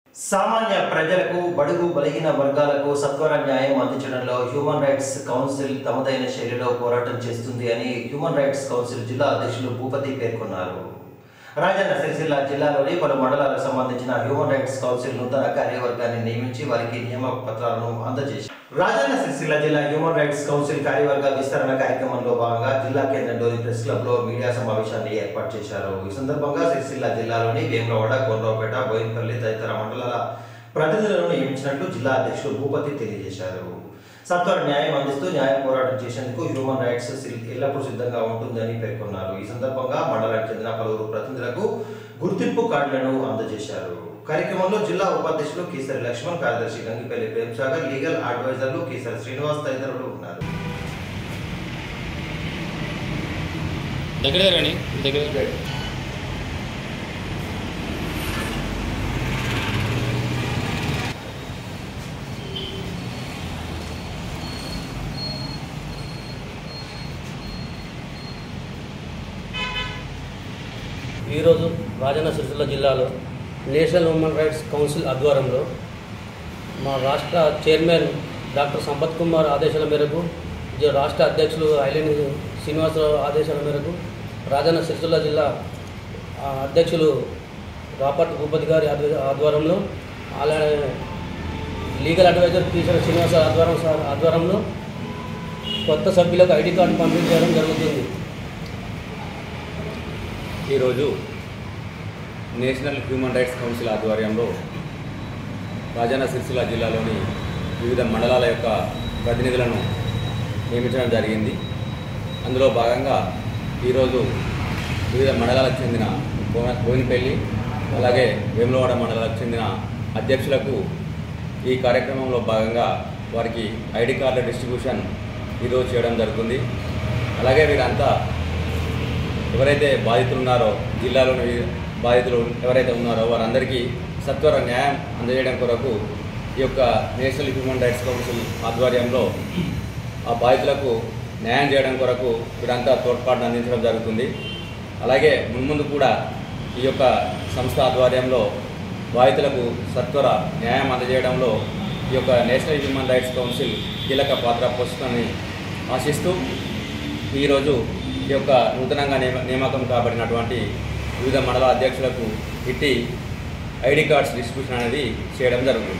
సామాన్య ప్రజలకు బడుగు బలిగిన వర్గాలకు సత్వర న్యాయం అందించడంలో హ్యూమన్ రైట్స్ కౌన్సిల్ తమదైన శైలిలో పోరాటం చేస్తుంది అని హ్యూమన్ రైట్స్ కౌన్సిల్ జిల్లా అధ్యక్షులు భూపతి పేర్కొన్నారు రాజన్న సిరిసిల్ల జిల్లాలోని పలు మండలాలకు సంబంధించిన హ్యూమన్ రైట్స్ కౌన్సిల్ నూతన కార్యవర్గాన్ని నియమించి వారికి నియామక పత్రాలను అందజేశారు రాజన్న సిరిసిల్ల జిల్లా హ్యూమన్ రైట్స్ కౌన్సిల్ కార్యవర్గ విస్తరణ కార్యక్రమంలో భాగంగా జిల్లా కేంద్రంలోని ప్రెస్ క్లబ్ లో మీడియా సమావేశాన్ని ఏర్పాటు చేశారు ఈ సందర్భంగా సిరిసిల్ల జిల్లాలోని వేములవాడ కొండ్రావుపేట బోయినపల్లి తదితర మండలాల ప్రతినిధులను నియమించినట్లు జిల్లా అధ్యక్షులు భూపతి తెలియజేశారు సత్వర న్యాయం అందిస్తూ న్యాయ పోరాటం చేసేందుకు హ్యూమన్ రైట్స్ సిల్ ఎల్లప్పుడూ సిద్ధంగా ఉంటుందని పేర్కొన్నారు ఈ సందర్భంగా మండలానికి చెందిన పలువురు ప్రతినిధులకు గుర్తింపు కార్డులను అందజేశారు కార్యక్రమంలో జిల్లా ఉపాధ్యక్షులు కీసరి లక్ష్మణ్ కార్యదర్శి గంగిపల్లి ప్రేమ్సాగర్ లీగల్ అడ్వైజర్లు కీసరి శ్రీనివాస్ తదితరులు ఉన్నారు దగ్గర రండి దగ్గర ఈరోజు రాజన్న సిరిసిల్ల జిల్లాలో నేషనల్ హ్యూమన్ రైట్స్ కౌన్సిల్ ఆధ్వర్యంలో మా రాష్ట్ర చైర్మన్ డాక్టర్ సంపత్ కుమార్ ఆదేశాల మేరకు జ- రాష్ట్ర అధ్యక్షులు ఐలేని శ్రీనివాసరావు ఆదేశాల మేరకు రాజన్న సిరిసిల్ల జిల్లా ఆ, అధ్యక్షులు రాపర్తి భూపతి గారి ఆధ్వ- ఆధ్వర్యంలో అలానే లీగల్ అడ్వైజర్ కిషోర్ శ్రీనివాస ఆధ్వర్యం సార్ ఆధ్వర్యంలో కొత్త సభ్యులకు ఐడి కార్డు పంపిణీ చేయడం జరుగుతుంది ఈరోజు నేషనల్ హ్యూమన్ రైట్స్ కౌన్సిల్ ఆధ్వర్యంలో రాజన్న సిరిసిల్ల జిల్లాలోని వివిధ మండలాల యొక్క ప్రతినిధులను నియమించడం జరిగింది అందులో భాగంగా ఈరోజు వివిధ మండలాలకు చెందిన బోన- బోయినపల్లి అలాగే వేములవాడ మండలాలకు చెందిన అధ్యక్షులకు ఈ కార్యక్రమంలో భాగంగా వారికి ఐడి కార్డుల డిస్ట్రిబ్యూషన్ ఈరోజు చేయడం జరుగుతుంది అలాగే వీరంతా ఎవరైతే బాధితులు ఉన్నారో జిల్లాలోని బాధితులు ఎవరైతే ఉన్నారో వారందరికీ సత్వర న్యాయం అందజేయడం కొరకు ఈ యొక్క నేషనల్ హ్యూమన్ రైట్స్ కౌన్సిల్ ఆధ్వర్యంలో ఆ బాధితులకు న్యాయం చేయడం కొరకు వీరంతా తోడ్పాటును అందించడం జరుగుతుంది అలాగే మున్ముందు కూడా ఈ యొక్క సంస్థ ఆధ్వర్యంలో బాధితులకు సత్వర న్యాయం అందజేయడంలో ఈ యొక్క నేషనల్ హ్యూమన్ రైట్స్ కౌన్సిల్ కీలక పాత్ర పోషిస్తుందని ఆశిస్తూ ఈరోజు ఈ యొక్క నూతనంగా నియమ నియామకం కాబడినటువంటి వివిధ మండల అధ్యక్షులకు ఇట్టి ఐడి కార్డ్స్ డిస్ట్రిబ్యూషన్ అనేది చేయడం జరుగుతుంది